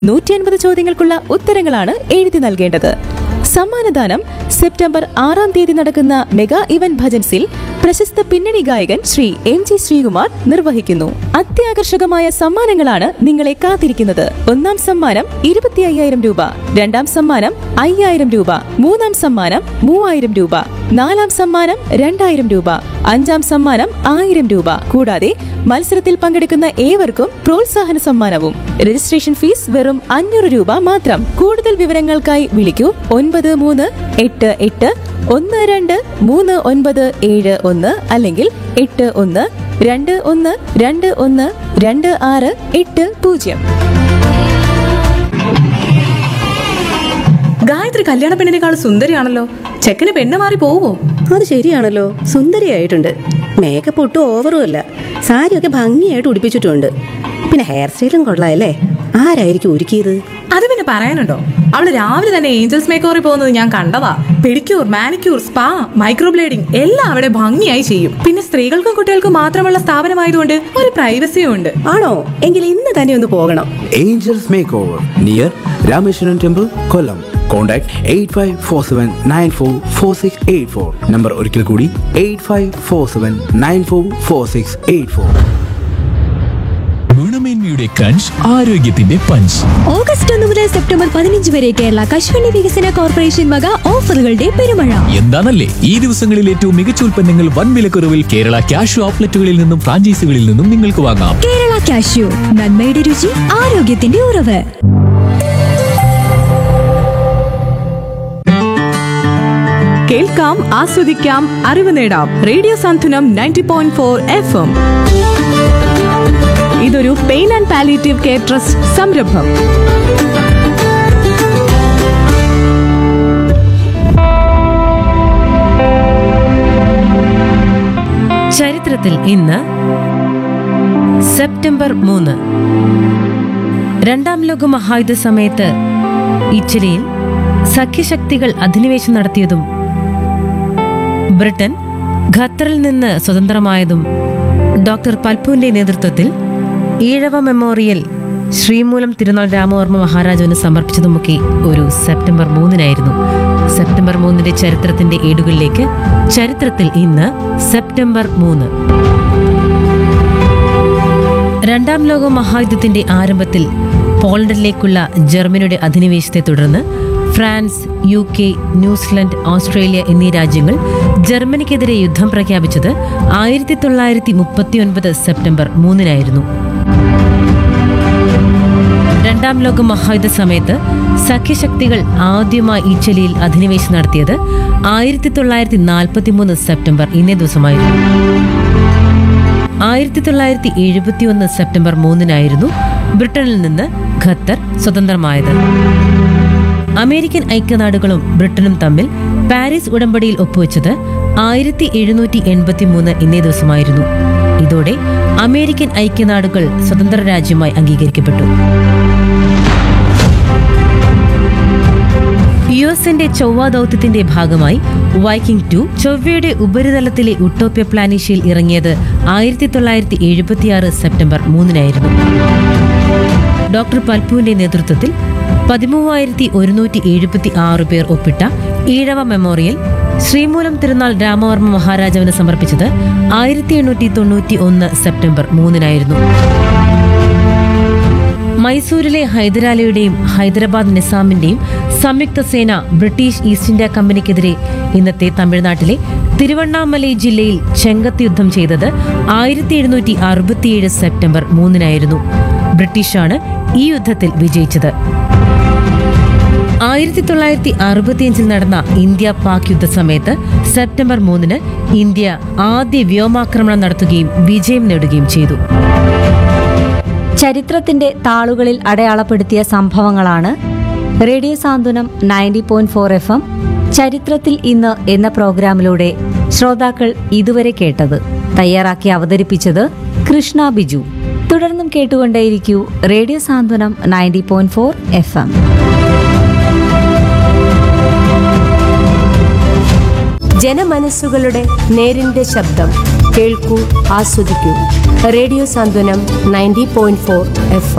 നൂറ്റി അൻപത് ചോദ്യങ്ങൾക്കുള്ള ഉത്തരങ്ങളാണ് എഴുതി നൽകേണ്ടത് സമ്മാനദാനം സെപ്റ്റംബർ ആറാം തീയതി നടക്കുന്ന മെഗാ ഇവന്റ് ഭജൻസിൽ പ്രശസ്ത പിന്നണി ഗായകൻ ശ്രീ എം ജി ശ്രീകുമാർ നിർവഹിക്കുന്നു അത്യാകർഷകമായ സമ്മാനങ്ങളാണ് നിങ്ങളെ കാത്തിരിക്കുന്നത് ഒന്നാം സമ്മാനം ഇരുപത്തി അയ്യായിരം രൂപ രണ്ടാം സമ്മാനം അയ്യായിരം രൂപ മൂന്നാം സമ്മാനം മൂവായിരം രൂപ നാലാം സമ്മാനം രണ്ടായിരം രൂപ അഞ്ചാം സമ്മാനം ആയിരം രൂപ കൂടാതെ മത്സരത്തിൽ പങ്കെടുക്കുന്ന ഏവർക്കും പ്രോത്സാഹന സമ്മാനവും രജിസ്ട്രേഷൻ ഫീസ് വെറും അഞ്ഞൂറ് രൂപ മാത്രം കൂടുതൽ വിവരങ്ങൾക്കായി വിളിക്കൂ ഒൻപത് മൂന്ന് എട്ട് എട്ട് ഒന്ന് രണ്ട് മൂന്ന് ഒൻപത് ഏഴ് ഒന്ന് അല്ലെങ്കിൽ എട്ട് ഒന്ന് രണ്ട് ഒന്ന് രണ്ട് ഒന്ന് രണ്ട് ആറ് എട്ട് പൂജ്യം ഗായത്രി കല്യാണ പെണ്ണിനേക്കാൾ സുന്ദരിയാണല്ലോ ചെക്കന് പെണ്ണ് മാറി പോവോ അത് ശരിയാണല്ലോ സുന്ദരിയായിട്ടുണ്ട് മേക്കപ്പ് ഒട്ടും ഓവറും അല്ല സാരിയൊക്കെ ഭംഗിയായിട്ട് ഉടുപ്പിച്ചിട്ടുണ്ട് പിന്നെ ഹെയർ സ്റ്റൈലും കൊള്ളാമല്ലേ ആരായിരിക്കും ഒരുക്കിയത് അത് പിന്നെ പറയാനുണ്ടോ അവള് രാവിലെ തന്നെ ഏഞ്ചൽസ് മേക്കോറിൽ പോകുന്നത് ഞാൻ കണ്ടതാ പെഡിക്യൂർ മാനിക്യൂർ സ്പാ മൈക്രോബ്ലേഡിംഗ് എല്ലാം അവിടെ ഭംഗിയായി ചെയ്യും പിന്നെ സ്ത്രീകൾക്കും കുട്ടികൾക്കും മാത്രമുള്ള സ്ഥാപനമായതുകൊണ്ട് ഒരു പ്രൈവസിയും ഉണ്ട് ആണോ എങ്കിൽ ഇന്ന് തന്നെ ഒന്ന് പോകണം Angels Makeover near Rameshwaran Temple, Kollam. Contact 8547944684. Number ഒരിക്കൽ കൂടി 8547944684. ഗുണമേന്മയുടെ കഞ്ച് ആരോഗ്യത്തിന്റെ പഞ്ച് ഓഗസ്റ്റ് ഒന്ന് മുതൽ സെപ്റ്റംബർ പതിനഞ്ച് വരെ കേരള കശുവണ്ടി വികസന കോർപ്പറേഷൻ വക ഓഫറുകളുടെ പെരുമഴ എന്താണല്ലേ ഈ ദിവസങ്ങളിൽ ഏറ്റവും മികച്ച ഉൽപ്പന്നങ്ങൾ വൻ വിലക്കുറവിൽ കേരള ക്യാഷ് ഔട്ട്ലെറ്റുകളിൽ നിന്നും ഫ്രാഞ്ചൈസികളിൽ നിന്നും നിങ്ങൾക്ക് വാങ്ങാം കേരള കാഷ്യൂ നന്മയുടെ രുചി ആരോഗ്യത്തിന്റെ ഉറവ് കേൾക്കാം ആസ്വദിക്കാം അറിവ് നേടാം radio Santhwanam ninety point four F M ഇതൊരു pain and palliative care trust സംരംഭം ചരിത്രത്തിൽ ഇന്ന് സെപ്റ്റംബർ മൂന്ന് രണ്ടാം ലോക മഹായുദ്ധ സമയത്ത് ഇറ്റലിയിൽ സഖ്യശക്തികൾ അധിനിവേശം നടത്തിയതും ബ്രിട്ടൻ ഖത്തറിൽ നിന്ന് സ്വതന്ത്രമായതും ഡോക്ടർ പൽപുവിന്റെ നേതൃത്വത്തിൽ ഈഴവ മെമ്മോറിയൽ ശ്രീമൂലം തിരുനാൾ രാമവർമ്മ മഹാരാജാവിന് സമർപ്പിച്ചതുമൊക്കെ ഒരു സെപ്റ്റംബർ മൂന്നിനായിരുന്നു സെപ്റ്റംബർ മൂന്നിന്റെ ചരിത്രത്തിന്റെ ഏടുകളിലേക്ക് ചരിത്രത്തിൽ ഇന്ന് സെപ്റ്റംബർ മൂന്ന് രണ്ടാം ലോക മഹായുദ്ധത്തിന്റെ ആരംഭത്തിൽ പോളണ്ടിലേക്കുള്ള ജർമ്മനിയുടെ അധിനിവേശത്തെ തുടർന്ന് France U K New Zealand Australia എന്നീ രാജ്യങ്ങൾ ജർമ്മനിക്കെതിരെ യുദ്ധം പ്രഖ്യാപിച്ചത് ആയിരത്തി തൊള്ളായിരത്തി മുപ്പത്തിയൊൻപത് സെപ്റ്റംബർ മൂന്നിനായിരുന്നു രണ്ടാം ലോക മഹായുദ്ധ സമയത്ത് സഖ്യശക്തികൾ ആദ്യമായി ഇറ്റലിയിൽ അധിനിവേശം നടത്തിയത് ആയിരത്തി തൊള്ളായിരത്തി നാൽപ്പത്തി മൂന്ന് സെപ്റ്റംബർ ഇന്നേ ദിവസമായിരുന്നു ആയിരത്തി തൊള്ളായിരത്തി എഴുപത്തിയൊന്ന് സെപ്റ്റംബർ മൂന്നിനായിരുന്നു ബ്രിട്ടനിൽ നിന്ന് ഖത്തർ സ്വതന്ത്രമായത് അമേരിക്കൻ ഐക്യനാടുകളും ബ്രിട്ടനും തമ്മിൽ പാരീസ് ഉടമ്പടിയിൽ ഒപ്പുവെച്ചത് ആയിരത്തി എഴുന്നൂറ്റി എൺപത്തി മൂന്ന് ഇന്നേ ദിവസമായിരുന്നു ഇതോടെ അമേരിക്കൻ ഐക്യനാടുകൾ സ്വതന്ത്ര രാജ്യമായി അംഗീകരിക്കപ്പെട്ടു യു എസിന്റെ ചൊവ്വ ദൗത്യത്തിന്റെ ഭാഗമായി വൈക്കിംഗ് ടു ചൊവ്വയുടെ ഉപരിതലത്തിലെ ഉട്ടോപ്യ പ്ലാനീഷ്യയിൽ ഇറങ്ങിയത് ആയിരത്തി തൊള്ളായിരത്തി എഴുപത്തിയാറ് സെപ്റ്റംബർ മൂന്നിനായിരുന്നു ഡോക്ടർ പൽപുവിന്റെ നേതൃത്വത്തിൽ പതിമൂവായിരത്തി ഒരുന്നൂറ്റി എഴുപത്തി ആറ് പേർ ഒപ്പിട്ട ഈഴവ മെമ്മോറിയൽ ശ്രീമൂലം തിരുനാൾ രാമവർമ്മ മഹാരാജാവിന് സമർപ്പിച്ചത് ആയിരത്തി എണ്ണൂറ്റി തൊണ്ണൂറ്റി ഒന്ന് സെപ്റ്റംബർ മൂന്നിനായിരുന്നു മൈസൂരിലെ ഹൈദരാലിയുടെയും ഹൈദരാബാദ് നിസാമിന്റെയും സംയുക്ത സേന ബ്രിട്ടീഷ് ഈസ്റ്റ് ഇന്ത്യ കമ്പനിക്കെതിരെ ഇന്നത്തെ തമിഴ്നാട്ടിലെ തിരുവണ്ണാമലൈ ജില്ലയിൽ ചെങ്കത്ത് യുദ്ധം ചെയ്തത് ആയിരത്തി എഴുന്നൂറ്റി അറുപത്തിയേഴ് സെപ്റ്റംബർ മൂന്നിനായിരുന്നു ബ്രിട്ടീഷാണ് ഈ യുദ്ധത്തിൽ വിജയിച്ചത് ആയിരത്തി തൊള്ളായിരത്തി അറുപത്തിയഞ്ചിൽ നടന്ന ഇന്ത്യ പാക് യുദ്ധ സമയത്ത് സെപ്റ്റംബർ മൂന്നിന് ഇന്ത്യ ആദ്യ വ്യോമാക്രമണം നടത്തുകയും വിജയം നേടുകയും ചെയ്തു ചരിത്രത്തിന്റെ താളുകളിൽ അടയാളപ്പെടുത്തിയ സംഭവങ്ങളാണ് radio Santhwanam ninety point four F M ചരിത്രത്തിൽ ഇന്ന് എന്ന പ്രോഗ്രാമിലൂടെ ശ്രോതാക്കൾ ഇതുവരെ കേട്ടത് തയ്യാറാക്കി അവതരിപ്പിച്ചത് കൃഷ്ണ ബിജു തുടർന്നും കേട്ടുകൊണ്ടേയിരിക്കൂ radio Santhwanam ninety point four F M ജനമനസ്സുകളുടെ നേരിന്റെ ശബ്ദം കേൾക്കൂ ആസ്വദിക്കൂ radio Santhwanam ninety point four F